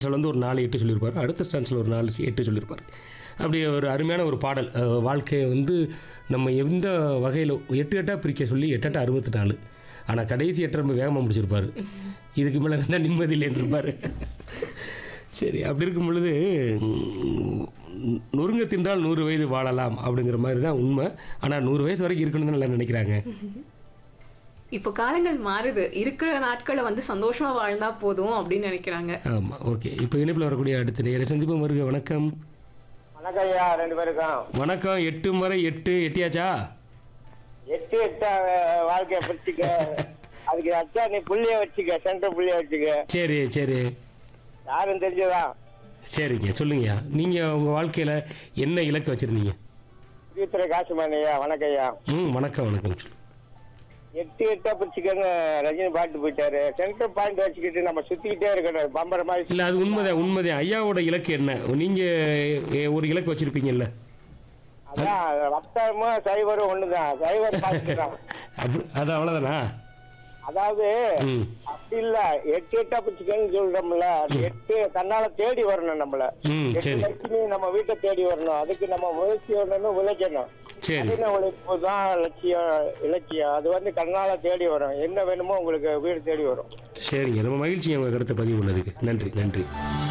ஸ்டான்ஸில் வந்து ஒரு நாலு எட்டு சொல்லியிருப்பார் அடுத்த ஸ்டான்ஸில் ஒரு நாலு எட்டு சொல்லியிருப்பார் அப்படி ஒரு அருமையான ஒரு பாடல் அஹ், வாழ்க்கையை வந்து நம்ம எந்த வகையில் எட்டு எட்டாக பிரிக்க சொல்லி எட்டெட்டு அறுபத்தி நாலு ஆனால் கடைசி எட்டு ரொம்ப வேகமாக முடிச்சிருப்பார் இதுக்கு மேலே இருந்தால் நிம்மதி இல்லைன்னு இருப்பார் சரி அப்படி இருக்கும் பொழுது ம், நொறுங்க தின்றால் நூறு வயது வாழலாம் அப்படிங்கிற மாதிரி தான் உண்மை ஆனால் நூறு வயசு வரைக்கும் இருக்கணும்னு நல்லா நினைக்கிறாங்க இப்போ காலங்கள் மாறுது இருக்கிற நாட்களை வந்து சந்தோஷமா வாழ்ந்தா போதும் அப்படின்னு நினைக்கிறாங்க ஆமாம் ஓகே இப்போ இணைப்பில் வரக்கூடிய அடுத்த நேர சந்திப்போம் வருக வணக்கம் வணக்கம் ஐயா ரெண்டு பேருக்கும் வணக்கம் எட்டு முறை எட்டு எட்டியாச்சா எட்டு எட்டு அஹ், வாழ்க்கைய பிடிச்சிக்க அதுக்கு அச்சா நீ புள்ளிய வச்சுக்க சென்டர் புள்ளிய வச்சுக்க சரி சரி யாரும் தெரிஞ்சதா சரிங்க சொல்லுங்கய்யா நீங்கள் உங்கள் வாழ்க்கையில் என்ன இலக்கு வச்சுருந்தீங்க புதியத்துறை காசுமான் ஐயா வணக்கம் ஐயா ம் வணக்கம் வணக்கம் எட்டு எட்டா பிடிச்சிக்கன்னு ரஜினி பாட்டு போயிட்டாரு சென்டர் பாயிண்ட் வச்சுக்கிட்டு நம்ம சுத்திக்கிட்டே இருக்கணும் பம்பர மாதிரி இல்லை அது உண்மைதான் உண்மைதான் ஐயாவோட இலக்கு என்ன நீங்கள் ஒரு இலக்கு வச்சுருப்பீங்கல்ல அதான் ரத்தமும் சைவரும் ஒண்ணுதான் சைவர் பாத்துக்கலாம் அப்படி அது அவ்வளோதானா அதாவது ம் அப்படி இல்ல எட்டு எட்டா பிடிச்சிக்கன்னு சொல்றோம்ல அது எட்டு தன்னால தேடி வரணும் நம்மள ம் எட்டு சரி லட்சுமி நம்ம வீட்டை தேடி வரணும் அதுக்கு நம்ம முயற்சி வரணும் உழைக்கணும் சரி கடின உழைப்பு தான் லட்சியம் இலக்கியம் அது வந்து கண்ணால தேடி வரும் என்ன வேணுமோ உங்களுக்கு வீடு தேடி வரும் சரிங்க ரொம்ப மகிழ்ச்சி உங்கள் கருத்தை பதிவு பண்ணதுக்கு நன்றி நன்றி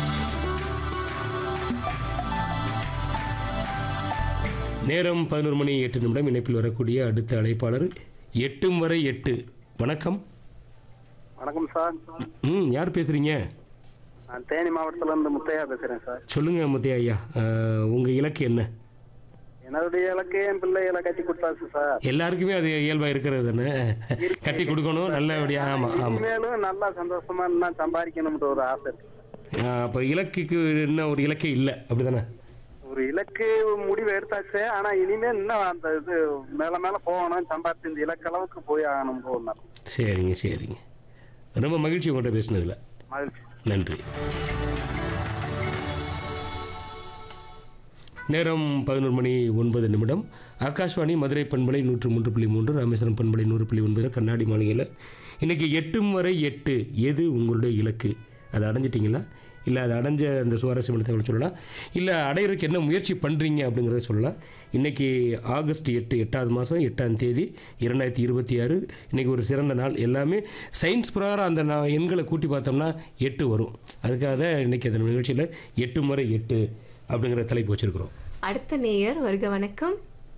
நேரம் பதினோரு மணி எட்டு நிமிடம் இணைப்பில் வரக்கூடிய அடுத்த அழைப்பாளர் எட்டும் வரை எட்டு வணக்கம் வணக்கம் சார் ம் யார் பேசுகிறீங்க நான் தேனி மாவட்டத்துல இருந்து முத்தையா பேசுறேன் சார் சொல்லுங்க முத்தையா ஐயா அஹ், உங்க இலக்கு என்ன என்னுடைய இலக்கு என் பிள்ளைகளை கட்டி கொடுத்தாச்சு சார் எல்லாருக்குமே அது இயல்பா இருக்கிறது தானே கட்டி கொடுக்கணும் நல்லபடியா ஆமா ஆமா இனிமேலும் நல்லா சந்தோஷமா இருந்தா சம்பாதிக்கணும்ன்ற ஒரு ஆசை இருக்கு அஹ், அப்ப இலக்குக்கு என்ன ஒரு இலக்கே இல்லை அப்படிதானே ஒரு இலக்கு முடிவு எடுத்தாச்சு ஆனா இனிமேல் இன்னும் அந்த இது மேல மேல போகணும் சம்பாதிச்சு இந்த இலக்கு அளவுக்கு போய் ஆகணும் போகணும் சரிங்க சரிங்க ரொம்ப மகிழ்ச்சி உங்கள்கிட்ட பேசினதுல மகிழ்ச்சி நன்றி நேரம் பதினோரு மணி ஒன்பது நிமிடம் ஆகாஷ்வாணி மதுரை பண்பலை நூற்று மூன்று புள்ளி மூன்று ராமேஸ்வரம் பண்பலை நூறு புள்ளி ஒன்பது கண்ணாடி மாளிகையில் இன்றைக்கி எட்டும் வரை எட்டு எது உங்களுடைய இலக்கு அதை அடைஞ்சிட்டிங்களா இல்லை அதை அடைஞ்ச அந்த சுவாரஸ்யமான தகவல் சொல்லலாம் இல்லை அடையிறதுக்கு என்ன முயற்சி பண்ணுறீங்க அப்படிங்கிறத சொல்லலாம் இன்றைக்கி ஆகஸ்ட் எட்டு எட்டாவது மாதம் எட்டாம் தேதி இரண்டாயிரத்தி இருபத்தி ஆறு இன்றைக்கி ஒரு சிறந்த நாள் எல்லாமே சயின்ஸ் பிரகாரம் அந்த நான் எண்களை கூட்டி பார்த்தோம்னா எட்டு வரும் அதுக்காக தான் இன்றைக்கி அந்த நிகழ்ச்சியில் எட்டு முறை எட்டு அப்படிங்கிற தலைப்பு வச்சுருக்குறோம் அடுத்த நேயர் வருக வணக்கம்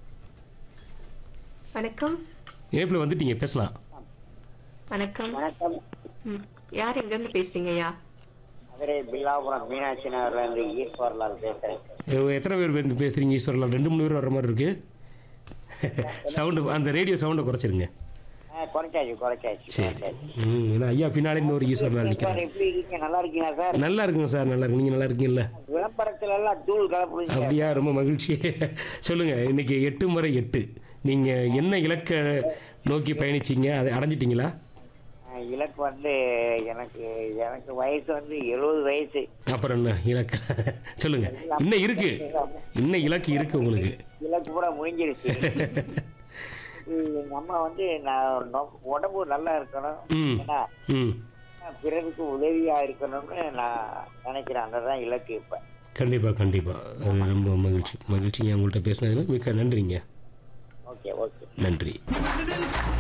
வணக்கம் இணைப்பில் வந்துட்டீங்க பேசலாம் வணக்கம் வணக்கம் ம் யார் எங்கேருந்து பேசுறீங்க ஐயா மதுரை பில்லாபுரம் மீனாட்சி நகர்ல இருந்து ஈஸ்வர்லால் பேசுறேன் எ- எத்தனை பேர் வந்து பேசுகிறீங்க ஈஸ்வரலாம் ரெண்டு மூணு பேர் வர மாதிரி இருக்குது சவுண்டு அந்த ரேடியோ சவுண்டை குறைச்சிருங்க குறைச்சாச்சு குறைச்சாச்சு சரி ம் ஏன்னா ஐயா பின்னாடி இன்னொரு ஈஸ்வரலால் நிற்கிறாங்க எப்படி இருக்கீங்க நல்லா இருக்கீங்களா சார் நல்லா இருக்குங்க சார் நல்லா இருக்கு நீங்கள் நல்லா இருக்கீங்கல்ல விளம்பரத்துல எல்லாம் தூள் கலப்புறீங்க அப்படியா ரொம்ப மகிழ்ச்சி சொல்லுங்கள் இன்னைக்கு எட்டு முறை எட்டு நீங்கள் என்ன இலக்கை நோக்கி பயணிச்சீங்க அதை அடைஞ்சிட்டிங்களா அஹ் இலக்கு வந்து எனக்கு எனக்கு வயசு வந்து எழுபது வயசு அப்புறம் என்ன இலக்கு சொல்லுங்க இன்னும் இருக்கு இன்னும் இலக்கு இருக்கு உங்களுக்கு இலக்கு பூரா முடிஞ்சிருச்சு எங்க அம்மா வந்து நான் நொ- உடம்பு நல்லா இருக்கணும் ம் ஏன்னா ம் பிறருக்கு உதவியா இருக்கணும்னு நான் நினைக்கிறேன் அதுதான் இலக்கு இப்ப கண்டிப்பாக கண்டிப்பாக அது ரொம்ப மகிழ்ச்சி மகிழ்ச்சிங்க உங்கள்கிட்ட பேசினதில் மிக்க நன்றிங்க ஓகே ஓகே நன்றி